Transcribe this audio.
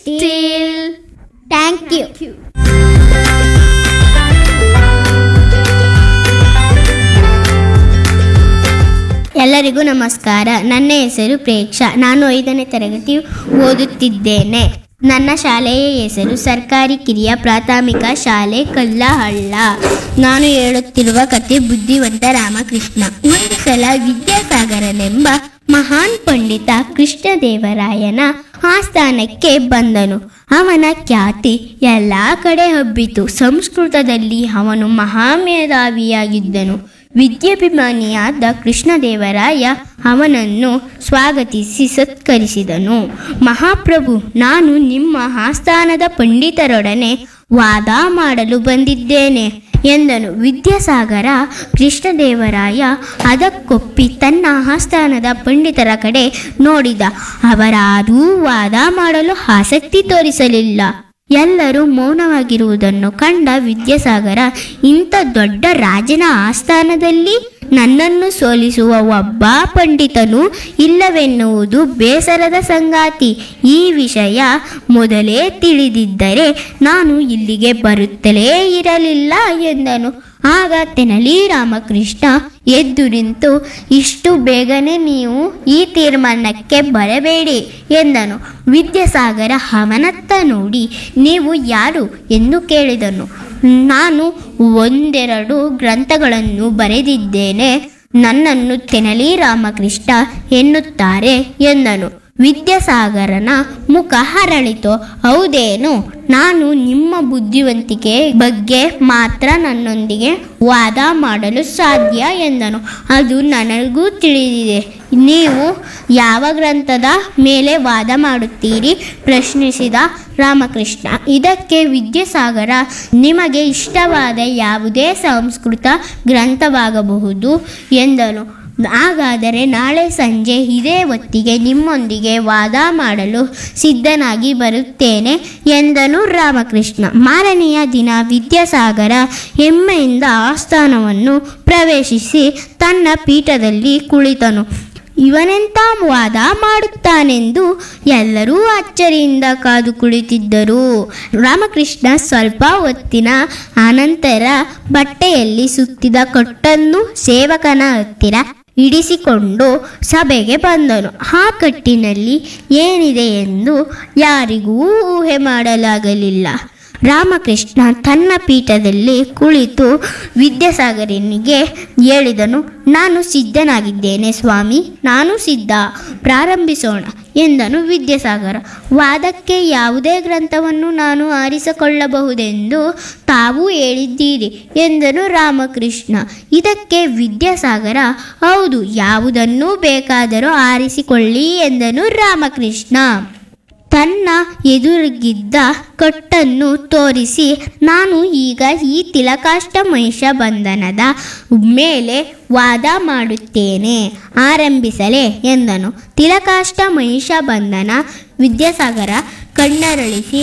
still. Thank you ಎಲ್ಲರಿಗೂ ನಮಸ್ಕಾರ ನನ್ನ ಹೆಸರು ಪ್ರೇಕ್ಷಾ ನಾನು ಐದನೇ ತರಗತಿ ಓದುತ್ತಿದ್ದೇನೆ ನನ್ನ ಶಾಲೆಯ ಹೆಸರು ಸರ್ಕಾರಿ ಕಿರಿಯ ಪ್ರಾಥಮಿಕ ಶಾಲೆ ಕಲ್ಲಹಳ್ಳ ನಾನು ಹೇಳುತ್ತಿರುವ ಕತೆ ಬುದ್ಧಿವಂತ ರಾಮಕೃಷ್ಣ ಒಂದು ಸಲ ವಿದ್ಯಾಸಾಗರನೆಂಬ ಮಹಾನ್ ಪಂಡಿತ ಕೃಷ್ಣದೇವರಾಯನ ಆಸ್ಥಾನಕ್ಕೆ ಬಂದನು ಅವನ ಖ್ಯಾತಿ ಎಲ್ಲ ಕಡೆ ಹಬ್ಬಿತು ಸಂಸ್ಕೃತದಲ್ಲಿ ಅವನು ಮಹಾಮೇಧಾವಿಯಾಗಿದ್ದನು ವಿದ್ಯಾಭಿಮಾನಿಯಾದ ಕೃಷ್ಣದೇವರಾಯ ಅವನನ್ನು ಸ್ವಾಗತಿಸಿ ಸತ್ಕರಿಸಿದನು ಮಹಾಪ್ರಭು ನಾನು ನಿಮ್ಮ ಆಸ್ಥಾನದ ಪಂಡಿತರೊಡನೆ ವಾದ ಮಾಡಲು ಬಂದಿದ್ದೇನೆ ಎಂದನು ವಿದ್ಯಾಸಾಗರ ಕೃಷ್ಣದೇವರಾಯ ಅದಕ್ಕೊಪ್ಪಿ ತನ್ನ ಆಸ್ಥಾನದ ಪಂಡಿತರ ಕಡೆ ನೋಡಿದ ಅವರಾರೂ ವಾದ ಮಾಡಲು ಆಸಕ್ತಿ ತೋರಿಸಲಿಲ್ಲ ಎಲ್ಲರೂ ಮೌನವಾಗಿರುವುದನ್ನು ಕಂಡ ವಿದ್ಯಾಸಾಗರ ಇಂಥ ದೊಡ್ಡ ರಾಜನ ಆಸ್ಥಾನದಲ್ಲಿ ನನ್ನನ್ನು ಸೋಲಿಸುವ ಒಬ್ಬ ಪಂಡಿತನು ಇಲ್ಲವೆನ್ನುವುದು ಬೇಸರದ ಸಂಗಾತಿ ಈ ವಿಷಯ ಮೊದಲೇ ತಿಳಿದಿದ್ದರೆ ನಾನು ಇಲ್ಲಿಗೆ ಬರುತ್ತಲೇ ಇರಲಿಲ್ಲ ಎಂದನು ಆಗ ತೆನಲಿ ರಾಮಕೃಷ್ಣ ಎದ್ದು ನಿಂತು ಇಷ್ಟು ಬೇಗನೆ ನೀವು ಈ ತೀರ್ಮಾನಕ್ಕೆ ಬರಬೇಡಿ ಎಂದನು ವಿದ್ಯಾಸಾಗರ ಅವನತ್ತ ನೋಡಿ ನೀವು ಯಾರು ಎಂದು ಕೇಳಿದನು ನಾನು ಒಂದೆರಡು ಗ್ರಂಥಗಳನ್ನು ಬರೆದಿದ್ದೇನೆ ನನ್ನನ್ನು ತೆನಲಿ ರಾಮಕೃಷ್ಣ ಎನ್ನುತ್ತಾರೆ ಎಂದನು ವಿದ್ಯಾಸಾಗರನ ಮುಖ ಹರಳಿತು ಹೌದೇನು ನಾನು ನಿಮ್ಮ ಬುದ್ಧಿವಂತಿಕೆ ಬಗ್ಗೆ ಮಾತ್ರ ನನ್ನೊಂದಿಗೆ ವಾದ ಮಾಡಲು ಸಾಧ್ಯ ಎಂದನು ಅದು ನನಗೂ ತಿಳಿದಿದೆ ನೀವು ಯಾವ ಗ್ರಂಥದ ಮೇಲೆ ವಾದ ಮಾಡುತ್ತೀರಿ ಪ್ರಶ್ನಿಸಿದ ರಾಮಕೃಷ್ಣ ಇದಕ್ಕೆ ವಿದ್ಯಾಸಾಗರ ನಿಮಗೆ ಇಷ್ಟವಾದ ಯಾವುದೇ ಸಂಸ್ಕೃತ ಗ್ರಂಥವಾಗಬಹುದು ಎಂದನು ಹಾಗಾದರೆ ನಾಳೆ ಸಂಜೆ ಇದೇ ಹೊತ್ತಿಗೆ ನಿಮ್ಮೊಂದಿಗೆ ವಾದ ಮಾಡಲು ಸಿದ್ಧನಾಗಿ ಬರುತ್ತೇನೆ ಎಂದನು ರಾಮಕೃಷ್ಣ ಮಾರನೆಯ ದಿನ ವಿದ್ಯಾಸಾಗರ ಹೆಮ್ಮೆಯಿಂದ ಆಸ್ಥಾನವನ್ನು ಪ್ರವೇಶಿಸಿ ತನ್ನ ಪೀಠದಲ್ಲಿ ಕುಳಿತನು ಇವನೆಂತ ವಾದ ಮಾಡುತ್ತಾನೆಂದು ಎಲ್ಲರೂ ಅಚ್ಚರಿಯಿಂದ ಕಾದು ಕುಳಿತಿದ್ದರು ರಾಮಕೃಷ್ಣ ಸ್ವಲ್ಪ ಹೊತ್ತಿನ ಅನಂತರ ಬಟ್ಟೆಯಲ್ಲಿ ಸುತ್ತಿದ ಕಟ್ಟನ್ನು ಸೇವಕನ ಹತ್ತಿರ ಇಡಿಸಿಕೊಂಡು ಸಭೆಗೆ ಬಂದನು ಆ ಕಟ್ಟಿನಲ್ಲಿ ಏನಿದೆ ಎಂದು ಯಾರಿಗೂ ಊಹೆ ಮಾಡಲಾಗಲಿಲ್ಲ ರಾಮಕೃಷ್ಣ ತನ್ನ ಪೀಠದಲ್ಲಿ ಕುಳಿತು ವಿದ್ಯಾಸಾಗರನಿಗೆ ಹೇಳಿದನು ನಾನು ಸಿದ್ಧನಾಗಿದ್ದೇನೆ ಸ್ವಾಮಿ ನಾನು ಸಿದ್ಧ ಪ್ರಾರಂಭಿಸೋಣ ಎಂದನು ವಿದ್ಯಾಸಾಗರ ವಾದಕ್ಕೆ ಯಾವುದೇ ಗ್ರಂಥವನ್ನು ನಾನು ಆರಿಸಿಕೊಳ್ಳಬಹುದೆಂದು ತಾವು ಹೇಳಿದ್ದೀರಿ ಎಂದನು ರಾಮಕೃಷ್ಣ ಇದಕ್ಕೆ ವಿದ್ಯಾಸಾಗರ ಹೌದು ಯಾವುದನ್ನೂ ಬೇಕಾದರೂ ಆರಿಸಿಕೊಳ್ಳಿ ಎಂದನು ರಾಮಕೃಷ್ಣ ತನ್ನ ಎದುರಿಗಿದ್ದ ಕಟ್ಟನ್ನು ತೋರಿಸಿ ನಾನು ಈಗ ಈ ತಿಲಕಾಷ್ಟ ಮಹಿಷ ಬಂಧನದ ಮೇಲೆ ವಾದ ಮಾಡುತ್ತೇನೆ ಆರಂಭಿಸಲೇ ಎಂದನು ತಿಲಕಾಷ್ಟ ಮಹಿಷ ಬಂಧನ ವಿದ್ಯಾಸಾಗರ ಕಣ್ಣರಳಿಸಿ